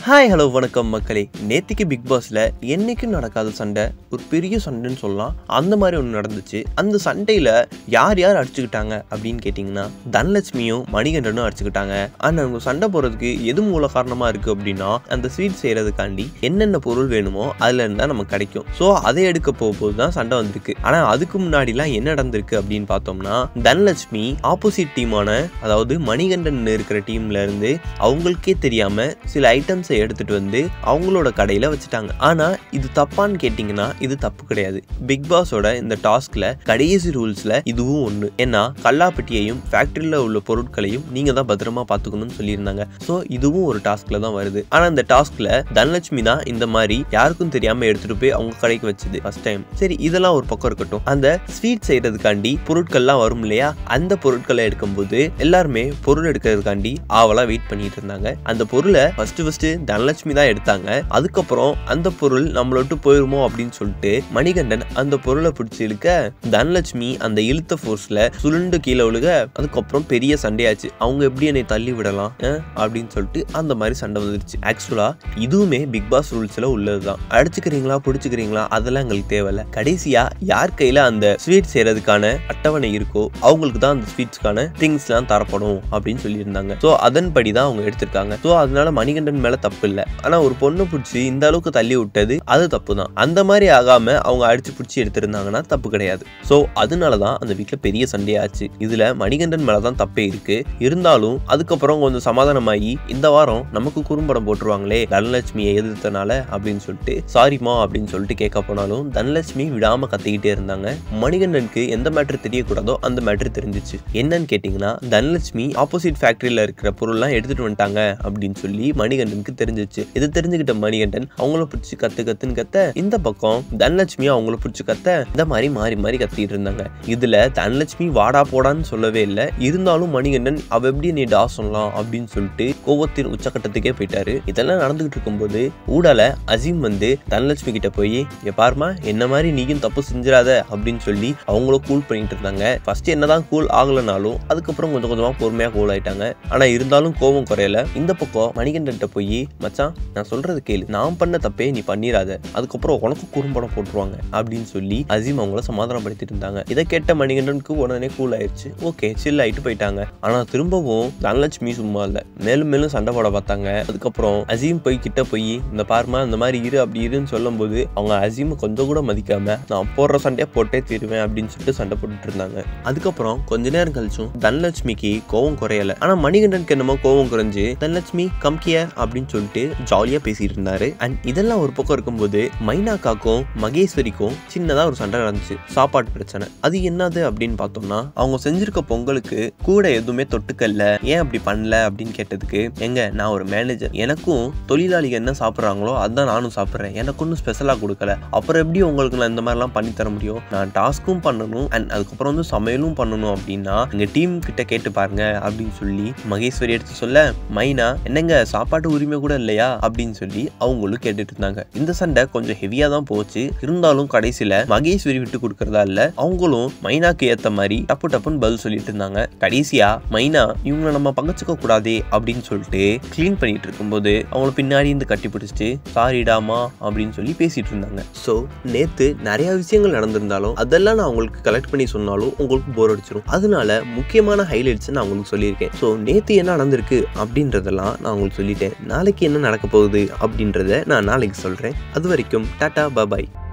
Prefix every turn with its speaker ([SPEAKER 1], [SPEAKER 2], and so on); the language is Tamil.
[SPEAKER 1] ஹாய் ஹலோ வணக்கம் மக்களே நேத்திக்கு பிக் பாஸ்ல என்னைக்கும் நடக்காத சண்டை ஒரு பெரிய சண்டைன்னு சொல்லலாம் அந்த மாதிரி ஒன்று நடந்துச்சு அந்த சண்டையில யார் யார் அடிச்சுக்கிட்டாங்க அப்படின்னு கேட்டிங்கன்னா தனலட்சுமியும் மணிகண்டனும் அடிச்சுக்கிட்டாங்க ஆனால் அவங்க சண்டை போறதுக்கு எது மூல காரணமா இருக்கு அப்படின்னா அந்த ஸ்வீட் செய்யறதுக்காண்டி என்னென்ன பொருள் வேணுமோ அதுல இருந்தா நமக்கு கிடைக்கும் ஸோ அதை எடுக்க போகும்போது தான் சண்டை வந்திருக்கு ஆனா அதுக்கு முன்னாடிலாம் என்ன நடந்திருக்கு அப்படின்னு பார்த்தோம்னா தனலட்சுமி ஆப்போசிட் டீமான அதாவது மணிகண்டன் இருக்கிற டீம்ல இருந்து அவங்களுக்கே தெரியாம சில ஐட்டம்ஸை எடுத்துட்டு வந்து அவங்களோட கடையில வச்சுட்டாங்க ஆனா இது தப்பான்னு கேட்டிங்கன்னா இது தப்பு கிடையாது பிக் பாஸோட இந்த டாஸ்க்ல கடைசி ரூல்ஸ்ல இதுவும் ஒண்ணு ஏன்னா கல்லாப்பட்டியையும் ஃபேக்டரியில உள்ள பொருட்களையும் நீங்க தான் பத்திரமா பாத்துக்கணும்னு சொல்லியிருந்தாங்க ஸோ இதுவும் ஒரு டாஸ்க்ல தான் வருது ஆனா இந்த டாஸ்க்ல தனலட்சுமி தான் இந்த மாதிரி யாருக்கும் தெரியாம எடுத்துட்டு போய் அவங்க கடைக்கு வச்சது ஃபர்ஸ்ட் டைம் சரி இதெல்லாம் ஒரு பக்கம் இருக்கட்டும் அந்த ஸ்வீட் செய்யறதுக்காண்டி பொருட்கள்லாம் வரும் இல்லையா அந்த பொருட்களை எடுக்கும்போது எல்லாருமே பொருள் எடுக்கிறதுக்காண்டி ஆவலா வெயிட் பண்ணிட்டு இருந்தாங்க அந்த பொருளை ஃபர்ஸ்ட் ஃபர்ஸ்ட் தனலட்சுமி தான் எடுத்தாங்க அதுக்கப்புறம் அந்த பொருள் நம்மள விட்டு போயிருமோ அப்படின்னு சொல்லிட்டு மணிகண்டன் அந்த பொருளை பிடிச்சி இழுக்க தனலட்சுமி அந்த இழுத்த ஃபோர்ஸ்ல சுருண்டு கீழே விழுக அதுக்கப்புறம் பெரிய சண்டையாச்சு அவங்க எப்படி என்னை தள்ளி விடலாம் அஹ், அப்படின்னு சொல்லிட்டு அந்த மாதிரி சண்டை வந்துருச்சு ஆக்சுவலா இதுவுமே பிக் பாஸ் ரூல்ஸ்ல உள்ளதுதான் அடிச்சுக்கிறீங்களா பிடிச்சிக்கிறீங்களா அதெல்லாம் எங்களுக்கு தேவையில்ல கடைசியா யார் கையில அந்த ஸ்வீட் செய்யறதுக்கான அட்டவணை இருக்கோ அவங்களுக்கு தான் அந்த ஸ்வீட்ஸ்க்கான திங்ஸ்லாம் தரப்படும் அப்படின்னு சொல்லியிருந்தாங்க ஸோ அதன்படி தான் அவங்க எடுத்திருக்காங்க ஸோ அதனால மணிகண்டன் மேல தப்பு இல்லை ஆனா ஒரு பொண்ணு பிடிச்சி இந்த அளவுக்கு தள்ளி விட்டது அது தப்பு தான் அந்த மாதிரி ஆகாம அவங்க அடிச்சு பிடிச்சி எடுத்திருந்தாங்கன்னா தப்பு கிடையாது ஸோ அதனால தான் அந்த வீட்டில் பெரிய சண்டையாச்சு இதுல மணிகண்டன் மேல தான் தப்பே இருக்கு இருந்தாலும் அதுக்கப்புறம் கொஞ்சம் சமாதானமாகி இந்த வாரம் நமக்கு குறும்படம் போட்டுருவாங்களே தனலட்சுமியை எதிர்த்தனால அப்படின்னு சொல்லிட்டு சாரிமா அப்படின்னு சொல்லிட்டு கேட்க போனாலும் தனலட்சுமி விடாம கத்திக்கிட்டே இருந்தாங்க மணிகண்டனுக்கு எந்த மேட்ரு தெரியக்கூடாதோ அந்த மேட்ரு தெரிஞ்சிச்சு என்னன்னு கேட்டிங்கன்னா தனலட்சுமி ஆப்போசிட் ஃபேக்டரியில இருக்கிற பொருள்லாம் எடுத்துட்டு வந்துட்டாங்க அப்படின்னு சொல்லி மணிகண்டனுக்கு தெரிஞ்சிச்சு இது தெரிஞ்சுக்கிட்ட மணிகண்டன் அவங்கள பிடிச்சி கத்து கத்துன்னு கத்த இந்த பக்கம் தனலட்சுமி அவங்கள பிடிச்சி கத்த இந்த மாதிரி மாறி மாறி கத்திட்டு இருந்தாங்க இதுல தனலட்சுமி வாடா போடான்னு சொல்லவே இல்லை இருந்தாலும் மணிகண்டன் அவ எப்படி நீ டா சொல்லலாம் அப்படின்னு சொல்லிட்டு கோவத்தின் உச்சக்கட்டத்துக்கே போயிட்டாரு இதெல்லாம் நடந்துகிட்டு இருக்கும்போது ஊடால அசீம் வந்து தனலட்சுமி கிட்ட போய் இங்க பாருமா என்ன மாதிரி நீயும் தப்பு செஞ்சிடாத அப்படின்னு சொல்லி அவங்களும் கூல் பண்ணிட்டு இருந்தாங்க ஃபர்ஸ்ட் என்னதான் கூல் ஆகலனாலும் அதுக்கப்புறம் கொஞ்சம் கொஞ்சமா பொறுமையா கூல் ஆயிட்டாங்க ஆனா இருந்தாலும் கோவம் குறையல இந்த பக்கம் மணிகண்டன் போய் மச்சான் நான் சொல்றது கேளு நான் பண்ண தப்பே நீ பண்ணிராத அதுக்கப்புறம் உனக்கு குறும்படம் போட்டுருவாங்க அப்படின்னு சொல்லி அசீம் அவங்கள சமாதானப்படுத்திட்டு இருந்தாங்க இதை கேட்ட மணிகண்டனுக்கு உடனே கூல் ஆயிடுச்சு ஓகே சில் ஆயிட்டு போயிட்டாங்க ஆனா திரும்பவும் தனலட்சுமி சும்மா இல்ல மேலும் மேலும் சண்டை போட பார்த்தாங்க அதுக்கப்புறம் அசீம் போய் கிட்ட போய் இந்த பாருமா இந்த மாதிரி இரு அப்படி இருன்னு சொல்லும்போது அவங்க அசீம் கொஞ்சம் கூட மதிக்காம நான் போடுற சண்டையை போட்டே தீருவேன் அப்படின்னு சொல்லிட்டு சண்டை போட்டுட்டு இருந்தாங்க அதுக்கப்புறம் கொஞ்ச நேரம் கழிச்சும் தனலட்சுமிக்கு கோவம் குறையல ஆனா மணிகண்டனுக்கு என்னமோ கோவம் குறைஞ்சு தனலட்சுமி கம்கியர் அப்படின்னு சொல்லிட்டு ஜாலியா பேசிட்டு இருந்தாரு அண்ட் இதெல்லாம் ஒரு பக்கம் இருக்கும்போது மைனாக்காக்கும் மகேஸ்வரிக்கும் சின்னதா ஒரு சண்டை நடந்துச்சு சாப்பாடு பிரச்சனை அது என்னது அப்படின்னு பார்த்தோம்னா அவங்க செஞ்சிருக்க பொங்கலுக்கு கூட எதுவுமே தொட்டுக்கல்ல ஏன் அப்படி பண்ணல அப்படின்னு கேட்டதுக்கு எங்க நான் ஒரு மேனேஜர் எனக்கும் தொழிலாளிகள் என்ன சாப்பிட்றாங்களோ அதான் நானும் சாப்பிட்றேன் எனக்கு ஒன்றும் ஸ்பெஷலாக கொடுக்கல அப்புறம் எப்படி உங்களுக்கு நான் இந்த மாதிரிலாம் பண்ணி தர முடியும் நான் டாஸ்க்கும் பண்ணணும் அண்ட் அதுக்கப்புறம் வந்து சமையலும் பண்ணணும் அப்படின்னா எங்க டீம் கிட்ட கேட்டு பாருங்க அப்படின்னு சொல்லி மகேஸ்வரி எடுத்து சொல்ல மைனா என்னங்க சாப்பாட்டு உரிமை கூட இல்லையா அப்படின்னு சொல்லி அவங்களும் கேட்டுட்டு இருந்தாங்க இந்த சண்டை கொஞ்சம் ஹெவியா தான் போச்சு இருந்தாலும் கடைசியில மகேஸ்வரி விட்டு கொடுக்கறதா இல்ல அவங்களும் மைனாக்கு ஏத்த மாதிரி டப்பு டப்புன்னு பதில் சொல்லிட்டு இருந்தாங்க கடைசியா மைனா இவங்களை நம்ம பங்கச்சுக்க கூடாதே அப்படின்னு சொல்லிட்டு க்ளீன் பண்ணிட்டு இருக்கும்போது அவங்கள பின்னாடி இருந்து கட்டி பிடிச்சிட்டு சாரிடாமா அப்படின்னு சொல்லி பேசிட்டு இருந்தாங்க ஸோ நேத்து நிறைய விஷயங்கள் நடந்திருந்தாலும் அதெல்லாம் நான் உங்களுக்கு கலெக்ட் பண்ணி சொன்னாலும் உங்களுக்கு போர் அடிச்சிடும் அதனால முக்கியமான ஹைலைட்ஸ் நான் உங்களுக்கு சொல்லியிருக்கேன் ஸோ நேத்து என்ன நடந்திருக்கு அப்படின்றதெல்லாம் நான் உங்களுக்கு சொல்லிட்டேன் நாளைக்கு என்ன நடக்க போகுது அப்படின்றத நான் நாளைக்கு சொல்றேன் அது வரைக்கும் டாடா பாபாய்